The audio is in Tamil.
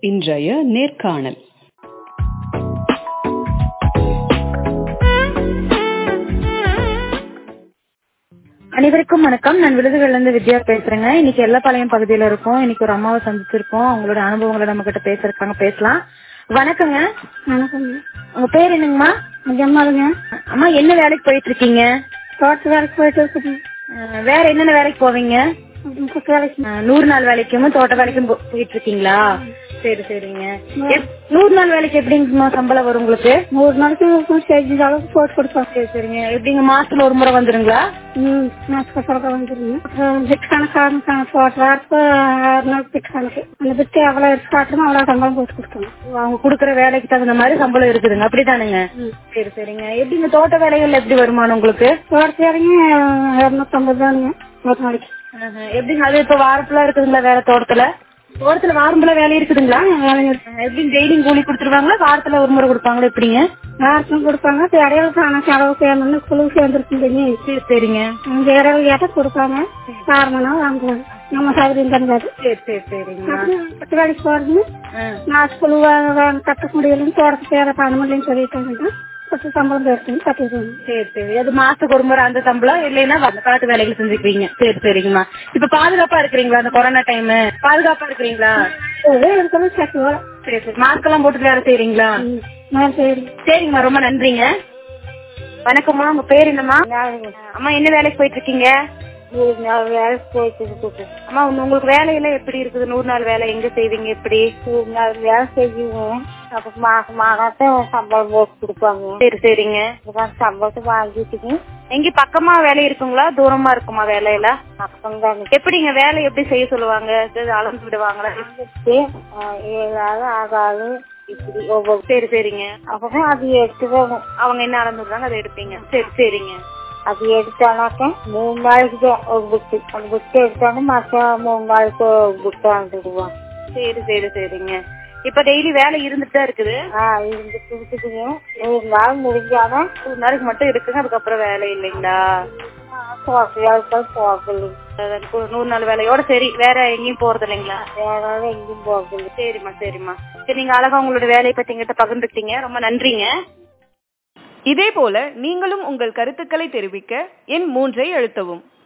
இன்றைய நேர்காணல் அனைவருக்கும் வணக்கம் நான் விருதுகள்ல இருந்து வித்யா பேசுறேங்க இன்னைக்கு எல்லப்பாளையம் பகுதியில இருக்கோம் இன்னைக்கு ஒரு அம்மாவை சந்திச்சிருக்கோம் அவங்களோட அனுபவங்களை நம்ம கிட்ட பேசிருக்காங்க பேசலாம் வணக்கங்க வணக்கங்க உங்க பேர் என்னங்கம்மா ஜம்மாளுங்க அம்மா என்ன வேலைக்கு போயிட்டு இருக்கீங்க தோட்ட வேலைக்கு போயிட்டு இருக்குங்க அஹ், வேற என்னென்ன வேலைக்கு போவீங்க குத்து வேலைக்கு அஹ், நூறு நாள் வேலைக்கும் தோட்ட வேலைக்கும் போ- போயிட்டு இருக்கீங்களா சரி சரிங்க எப்- நூறு நாள் வேலைக்கு எப்படிங்கம்மா சம்பளம் வரும் உங்களுக்கு நூறு நாளைக்கு செஞ்ச அளவுக்கு போட்டு கொடுப்போம் சரி சரிங்க எப்படிங்க மாசத்துல ஒரு முறை வந்துருங்களா ம் மாசத்துக்கு சொல்ல வந்துருங்க பிட் கணக்காக தோட்ட வாரத்துக்கு ஆறு நாள் பிட் கணக்கு அந்த பிட்டு எவ்வளோ எடுத்து காட்டுமோ அவ்வளோ சம்பளம் போட்டு கொடுக்கணும் அவங்க குடுக்கற வேலைக்கு தகுந்த மாதிரி சம்பளம் இருக்குதுங்க அப்படிதானுங்க சரி சரிங்க எப்படிங்க தோட்ட வேலைகள்ல எப்படி வருமானம் உங்களுக்கு தோட்ட வேலைங்க இரநூத்தம்பது தானுங்க ஒரு நாளைக்கு ஆஹா. எப்படிங்க அது இப்ப வாரப்புல இருக்குதுங்களா வேற தோட்டத்துல தோட்டத்துல வாரம்புல வேலை இருக்குதுங்களா எப்படி டெய்லியும் கூலி கொடுத்துருவாங்களா வாரத்துல ஒரு முறை கொடுப்பாங்களா எப்படிங்க வாரத்துக்கும் கொடுப்பாங்க இப்ப இடையில தானே செலவு சேர்ந்தோம்னு குழு சேர்ந்துருக்குங்க சரி சரிங்க அங்க இடையில கேட்டா கொடுப்பாங்க ஆறு மணி நேரம் வாங்குவாங்க நம்ம சௌகரியம் தந்தாது சரி சரி சரிங்க பத்து வேலைக்கு போறது நான் ஸ்கூல் கட்ட முடியலன்னு தோட்டத்து பேர பண்ண முடியலன்னு சொல்லிட்டாங்க பத்து சம்பளம் போயிருக்குன்னு கட்டிடுவாங்க சரி சரி அது மாசத்துக்கு ஒரு முறை அந்த சம்பளம் இல்லைன்னா அந்த காட்டு வேலைகள் செஞ்சுக்குவீங்க சரி சரிங்கம்மா இப்ப பாதுகாப்பா இருக்கிறீங்களா அந்த கொரோனா டைம் பாதுகாப்பா இருக்கிறீங்களா ஏதோ இருக்கிறது சத்துவம் சரி சரி மாஸ்க் எல்லாம் போட்டு வேலை செய்யறீங்களா நான் சரி சரிங்கம்மா ரொம்ப நன்றிங்க வணக்கம்மா உங்க பேர் என்னம்மா அம்மா என்ன வேலைக்கு போயிட்டு இருக்கீங்க நான் வேலைக்கு போயிட்டு இருக்குது அம்மா உங்க- உங்களுக்கு வேலையெல்லாம் எப்படி இருக்குது நூறு நாள் வேலை எங்க செய்வீங்க எப்படி நான் வேலை செய்யுவேன் அப்ப மாசம் மாதம் சம்பளம் போட்டு கொடுப்பாங்க சரி சரிங்க இதுக்கான சம்பளத்தை வாங்கிட்டுங்க எங்க பக்கமா வேலை இருக்குங்களா தூரமா இருக்குமா வேலையில பக்கம் தாங்க எப்படிங்க வேலை எப்படி செய்ய சொல்லுவாங்க இது அளந்து விடுவாங்களா ஏழாவது ஆகாது இப்படி ஒவ்வொரு சரி சரிங்க அப்புறம் அது எடுத்து போகும் அவங்க என்ன அளந்து விடுறாங்க அதை எடுப்பீங்க சரி சரிங்க அது எடுத்தானாக்க மூணு நாளைக்கு தான் ஒரு புக்கு அந்த புக்கு எடுத்தாங்க மற்ற மூணு நாளைக்கு ஒரு புக்கு வாங்கிடுவாங்க சரி சரி சரிங்க இப்ப டெய்லி வேலை இருந்துட்டு தான் இருக்குது ஆ இருந்து கொடுத்துட்டுங்க நூறு நாள் முடிஞ்சாதான் ஒரு நாளைக்கு மட்டும் இருக்குங்க அதுக்கப்புறம் வேலை இல்லைங்களா வேலைக்கு போகல அதான் கு- நூறு நாள் வேலையோட சரி வேற எங்கேயும் போறது இல்லைங்களா வேற எங்கேயும் போகல சரிம்மா சரிம்மா சரி நீங்க அழகா உங்களோட வேலையை பத்தி எங்கிட்ட பகிர்ந்துக்கிட்டீங்க ரொம்ப நன்றிங்க இதேபோல நீங்களும் உங்கள் கருத்துக்களை தெரிவிக்க எண் மூன்றை அழுத்தவும்